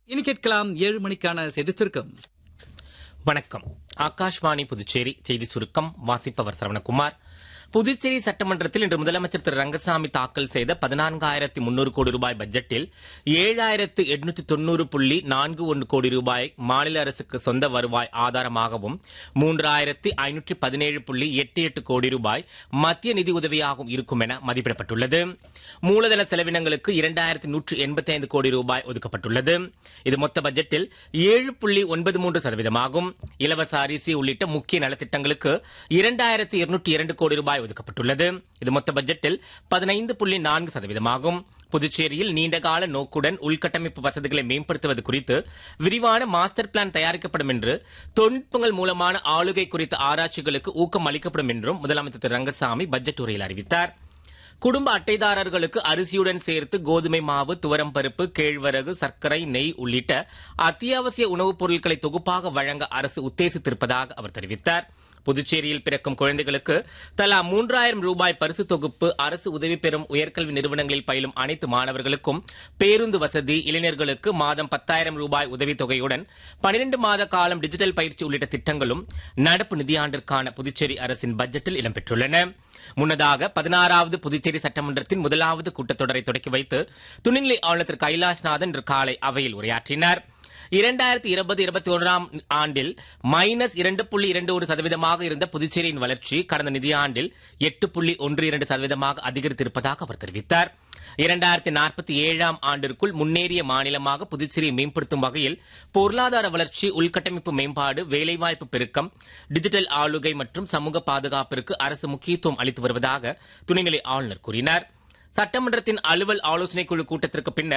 இனி கேட்கலாம் ஏழு மணிக்கான செய்திச் சுருக்கம் வணக்கம் ஆகாஷ்வாணி புதுச்சேரி செய்தி சுருக்கம் வாசிப்பவர் சரவணகுமார் புதுச்சேரி சட்டமன்றத்தில் இன்று முதலமைச்சர் திரு ரங்கசாமி தாக்கல் செய்த பதினான்காயிரத்தி முன்னூறு கோடி ரூபாய் பட்ஜெட்டில் ஏழாயிரத்து எட்நூத்தி தொண்ணூறு புள்ளி நான்கு ஒன்று கோடி ரூபாய் மாநில அரசுக்கு சொந்த வருவாய் ஆதாரமாகவும் மூன்றாயிரத்தி ஐநூற்றி பதினேழு புள்ளி எட்டு எட்டு கோடி ரூபாய் மத்திய நிதி உதவியாகவும் இருக்கும் என மதிப்பிடப்பட்டுள்ளது மூலதன செலவினங்களுக்கு இரண்டாயிரத்தி நூற்று எண்பத்தி ஐந்து கோடி ரூபாய் ஒதுக்கப்பட்டுள்ளது இது மொத்த பட்ஜெட்டில் ஏழு புள்ளி ஒன்பது மூன்று சதவீதமாகும் இலவச அரிசி உள்ளிட்ட முக்கிய நலத்திட்டங்களுக்கு இரண்டாயிரத்தி இருநூற்றி இரண்டு கோடி ரூபாய் ஒதுக்கப்பட்டுள்ளது இது மொத்த பட்ஜெட்டில் பதினைந்து புள்ளி நான்கு சதவீதமாகும் புதுச்சேரியில் நீண்டகால நோக்குடன் உள்கட்டமைப்பு வசதிகளை மேம்படுத்துவது குறித்து விரிவான மாஸ்டர் பிளான் தயாரிக்கப்படும் என்று தொழில்நுட்பங்கள் மூலமான ஆளுகை குறித்த ஆராய்ச்சிகளுக்கு ஊக்கம் அளிக்கப்படும் என்றும் முதலமைச்சர் திரு ரங்கசாமி பட்ஜெட் உரையில் அறிவித்தார் குடும்ப அட்டைதாரர்களுக்கு அரிசியுடன் சேர்த்து கோதுமை மாவு துவரம் பருப்பு கேழ்வரகு சர்க்கரை நெய் உள்ளிட்ட அத்தியாவசிய உணவுப் பொருட்களை தொகுப்பாக வழங்க அரசு உத்தேசித்திருப்பதாக அவர் தெரிவித்தார் புதுச்சேரியில் பிறக்கும் குழந்தைகளுக்கு தலா மூன்றாயிரம் ரூபாய் பரிசு தொகுப்பு அரசு உதவி பெறும் உயர்கல்வி நிறுவனங்களில் பயிலும் அனைத்து மாணவர்களுக்கும் பேருந்து வசதி இளைஞர்களுக்கு மாதம் பத்தாயிரம் ரூபாய் உதவித்தொகையுடன் பனிரெண்டு மாத காலம் டிஜிட்டல் பயிற்சி உள்ளிட்ட திட்டங்களும் நடப்பு நிதியாண்டிற்கான புதுச்சேரி அரசின் பட்ஜெட்டில் இடம்பெற்றுள்ளன முன்னதாக பதினாறாவது புதுச்சேரி சட்டமன்றத்தின் முதலாவது கூட்டத்தொடரை தொடக்கி வைத்து துணைநிலை ஆளுநர் திரு கைலாஷ்நாதன் இன்று காலை அவையில் உரையாற்றினார் இரண்டாயிரத்தி இருபது இருபத்தி ஒன்றாம் ஆண்டில் மைனஸ் இரண்டு புள்ளி இரண்டு ஒரு சதவீதமாக இருந்த புதுச்சேரியின் வளர்ச்சி கடந்த நிதியாண்டில் எட்டு புள்ளி ஒன்று இரண்டு சதவீதமாக அதிகரித்திருப்பதாக அவர் தெரிவித்தார் இரண்டாயிரத்தி நாற்பத்தி ஏழாம் ஆண்டிற்குள் முன்னேறிய மாநிலமாக புதுச்சேரியை மேம்படுத்தும் வகையில் பொருளாதார வளர்ச்சி உள்கட்டமைப்பு மேம்பாடு வேலைவாய்ப்பு பெருக்கம் டிஜிட்டல் ஆளுகை மற்றும் சமூக பாதுகாப்பிற்கு அரசு முக்கியத்துவம் அளித்து வருவதாக துணைநிலை ஆளுநர் கூறினார் சட்டமன்றத்தின் அலுவல் ஆலோசனைக் குழு கூட்டத்திற்கு பின்னர்